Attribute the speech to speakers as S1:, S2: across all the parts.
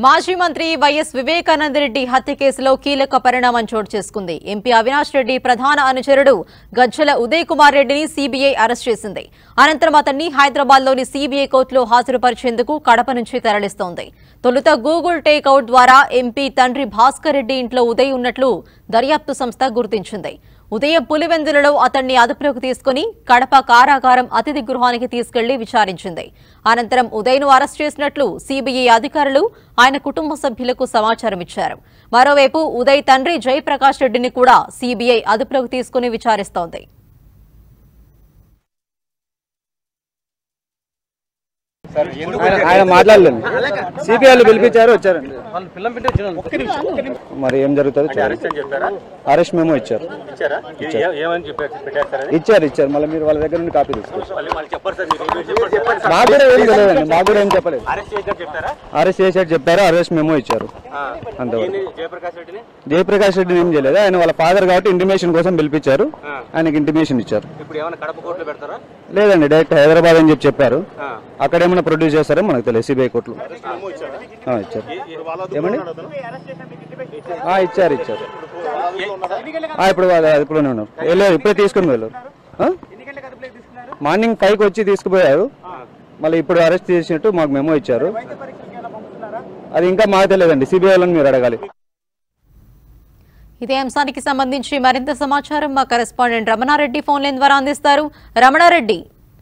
S1: మాజీ మంత్రి వైఎస్ వివేకానంద రెడ్డి హత్య కేసులో కీలక పరిణామం చోటు చేసుకుంది ఎంపీ అవినాష్ రెడ్డి ప్రధాన అనుచరుడు గజ్జల ఉదయ్ కుమార్ రెడ్డిని సీబీఐ అరెస్ట్ చేసింది అనంతరం అతన్ని హైదరాబాద్లోని సీబీఐ కోర్టులో హాజరుపరిచేందుకు కడప నుంచి తరలిస్తోంది తొలుత గూగుల్ టేక్అవుట్ ద్వారా ఎంపీ తండ్రి భాస్కర్ రెడ్డి ఇంట్లో ఉదయ్ ఉన్నట్లు దర్యాప్తు సంస్థ గుర్తించింది ఉదయం పులివెందులలో అతన్ని అదుపులోకి తీసుకుని కడప కారాగారం అతిథి గృహానికి తీసుకెళ్లి విచారించింది అనంతరం ఉదయ్ను అరెస్ట్ చేసినట్లు సీబీఐ అధికారులు ఆయన కుటుంబ సభ్యులకు సమాచారం ఇచ్చారు మరోవైపు ఉదయ్ తండ్రి జయప్రకాష్ రెడ్డిని కూడా సీబీఐ అదుపులోకి తీసుకుని విచారిస్తోంది
S2: ఆయన ఆయన మాట్లాడలేదు సిపిఐలు పిలిపించారు వచ్చారండి
S3: వాళ్ళు పిల్లం పెట్టి వచ్చిన
S2: మరి ఏం జరుగుతుంది
S4: అరెస్ట్ అని చెప్పారా
S2: అరెస్ట్ మేము ఇచ్చారు
S4: ఇచ్చారా ఇది ఏ- ఏమని చెప్పారు పెట్టారు సార్ అది
S2: ఇచ్చారు ఇచ్చారు మళ్ళీ మీరు వాళ్ళ దగ్గర నుండి కాపీ తీసుకోవచ్చు
S4: మళ్ళీ వాళ్ళు చెప్పారు సార్ మీరు ఏమీ చెప్పారు చెప్పండి సార్
S2: మాకు కూడా ఏం తెలియదండి మాకు కూడా ఏం చెప్పలేదు
S4: అరెస్ట్ చేసినట్టు చెప్తారా
S2: అరెస్ట్ చేసేట్టు చెప్పారు అరెస్ట్ మేము ఇచ్చారు
S4: ఆ.
S2: అంతవరకు
S4: ఏంది జయప్రకాష్ రెడ్డిని
S2: జయప్రకాష్ రెడ్డిని ఏం చేయలేదు ఆయన వాళ్ళ ఫాదర్ కాబట్టి ఇంటిమేషన్ కోసం పిలిపించారు
S4: ఆ.
S2: ఆయనకి ఇంటిమేషన్ ఇచ్చారు
S4: ఇప్పుడు ఏమైనా కడప కోర్టులో పెడతారా
S2: లేదండి డైరెక్ట్ హైదరాబాద్ అని చెప్పి చెప్పారు
S4: ఆ.
S2: అక్కడ ఏమైనా ప్రొడ్యూస్ చేస్తారో మనకు తెలియదు సిబిఐ కోర్టులో ఆ, ఇచ్చారు ఏమండి ఆ, ఇచ్చారు ఇచ్చారు ఆ, ఇప్పుడు వాళ్ళు అదుపులోనే ఉన్నారు వెళ్ళారు ఇప్పుడే తీసుకుని వెళ్ళారు ఆ? మార్నింగ్ ఫైవ్కి వచ్చి తీసుకుపోయారు మళ్ళీ ఇప్పుడు అరెస్ట్ చేసినట్టు మాకు మెమో ఇచ్చారు అది ఇంకా మాకు తెలియదండి సిబిఐ వాళ్ళని మీరు అడగాలి
S1: ఇదే అంశానికి సంబంధించి మరింత సమాచారం మా కరెస్పాండెంట్ రమణారెడ్డి ఫోన్ లైన్ ద్వారా అందిస్తారు రమణారెడ్డి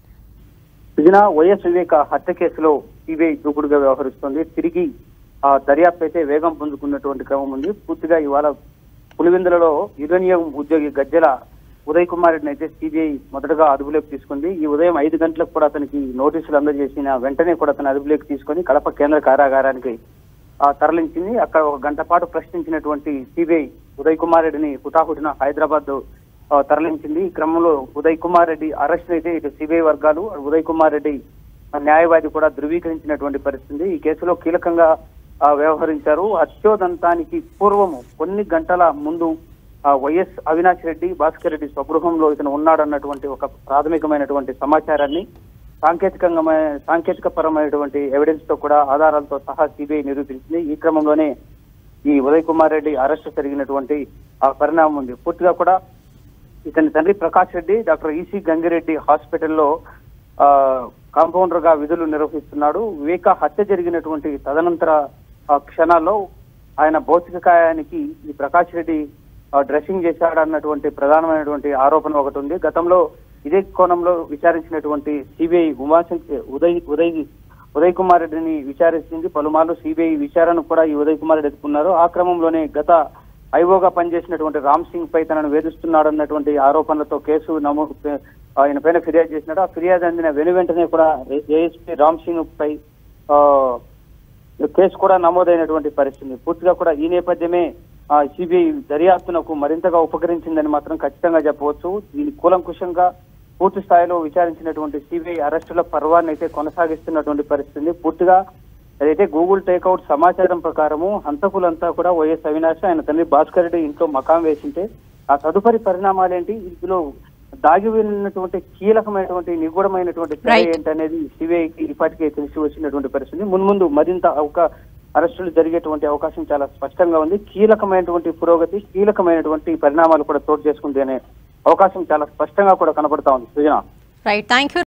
S5: సుజన వైఎస్ వివేక హత్య కేసులో సిబిఐ దూకుడుగా వ్యవహరిస్తోంది తిరిగి ఆ దర్యాప్తు అయితే వేగం పుంజుకున్నటువంటి క్రమం ఉంది పూర్తిగా ఇవాళ పులివెందులలో యురేనియం ఉద్యోగి గజ్జల ఉదయ్ కుమార్ రెడ్డిని అయితే సిబిఐ మొదటగా అదుపులోకి తీసుకుంది ఈ ఉదయం ఐదు గంటలకు కూడా అతనికి నోటీసులు అందజేసిన వెంటనే కూడా అతను అదుపులోకి తీసుకొని కడప కేంద్ర కారాగారానికి ఆ, తరలించింది అక్కడ ఒక గంట పాటు ప్రశ్నించినటువంటి సిబిఐ ఉదయ్ కుమార్ రెడ్డిని హుటాహుటిన హైదరాబాద్ ఆ, తరలించింది ఈ క్రమంలో ఉదయ్ కుమార్ రెడ్డి అరెస్ట్ అయితే ఇటు సిబిఐ వర్గాలు ఉదయ్ కుమార్ రెడ్డి న్యాయవాది కూడా ధృవీకరించినటువంటి పరిస్థితి ఈ కేసులో కీలకంగా ఆ, వ్యవహరించారు హత్యోదంతానికి పూర్వము కొన్ని గంటల ముందు ఆ, వైఎస్ అవినాష్ రెడ్డి భాస్కర్ రెడ్డి స్వగృహంలో ఇతను ఉన్నాడన్నటువంటి ఒక ప్రాథమికమైనటువంటి సమాచారాన్ని సాంకేతికంగా సాంకేతిక పరమైనటువంటి ఎవిడెన్స్ తో కూడా ఆధారాలతో సహా సిబిఐ నిరూపించింది ఈ క్రమంలోనే ఈ ఉదయ్ కుమార్ రెడ్డి అరెస్ట్ జరిగినటువంటి ఆ పరిణామం ఉంది పూర్తిగా కూడా ఇతని తండ్రి ప్రకాష్ రెడ్డి డాక్టర్ ఈసీ గంగిరెడ్డి హాస్పిటల్లో ఆ, కాంపౌండర్ గా విధులు నిర్వహిస్తున్నాడు వివేక హత్య జరిగినటువంటి తదనంతర ఆ, క్షణాల్లో ఆయన భౌతిక కాయానికి ఈ ప్రకాష్ రెడ్డి ఆ, డ్రెస్సింగ్ చేశాడన్నటువంటి ప్రధానమైనటువంటి ఆరోపణ ఒకటి ఉంది గతంలో ఇదే కోణంలో విచారించినటువంటి సిబిఐ ఉమాశంకర్ ఉదయ్ ఉదయ్ ఉదయ్ కుమార్ రెడ్డిని విచారించింది పలుమార్లు సిబిఐ విచారణ కూడా ఈ ఉదయ్ కుమార్ రెడ్డి ఎదుర్కొన్నారు ఆ క్రమంలోనే గత ఐఓగా పనిచేసినటువంటి రామ్ సింగ్ పై తనను వేధిస్తున్నాడన్నటువంటి ఆరోపణలతో కేసు నమో ఆయన పైన ఫిర్యాదు చేసినాడు ఆ ఫిర్యాదు అందిన వెను వెంటనే కూడా ఏఎస్పీ రామ్ సింగ్ పై ఆ, కేసు కూడా నమోదైనటువంటి పరిస్థితి పూర్తిగా కూడా ఈ నేపథ్యమే సిబిఐ దర్యాప్తునకు మరింతగా ఉపకరించిందని మాత్రం ఖచ్చితంగా చెప్పవచ్చు దీని కూలంకుషంగా పూర్తి స్థాయిలో విచారించినటువంటి సిబిఐ అరెస్టుల పర్వాన్ని అయితే కొనసాగిస్తున్నటువంటి పరిస్థితి పూర్తిగా అదైతే గూగుల్ టేక్అవుట్ సమాచారం ప్రకారము హంతకులంతా కూడా వైఎస్ అవినాష్ ఆయన తండ్రి భాస్కర్ రెడ్డి ఇంట్లో మకాం వేసింటే ఆ తదుపరి పరిణామాలేంటి ఇందులో దాగి ఉన్నటువంటి కీలకమైనటువంటి నిగూఢమైనటువంటి తెర
S1: Right.
S5: ఏంటనేది సిబిఐకి ఇప్పటికే తెలిసి వచ్చినటువంటి పరిస్థితి మున్ముందు మరింత అవకా అరెస్టులు జరిగేటువంటి అవకాశం చాలా స్పష్టంగా ఉంది కీలకమైనటువంటి పురోగతి కీలకమైనటువంటి పరిణామాలు కూడా చోటు చేసుకుంది అనే అవకాశం చాలా స్పష్టంగా కూడా కనబడతా ఉంది సృజన
S1: రైట్ థ్యాంక్ యూ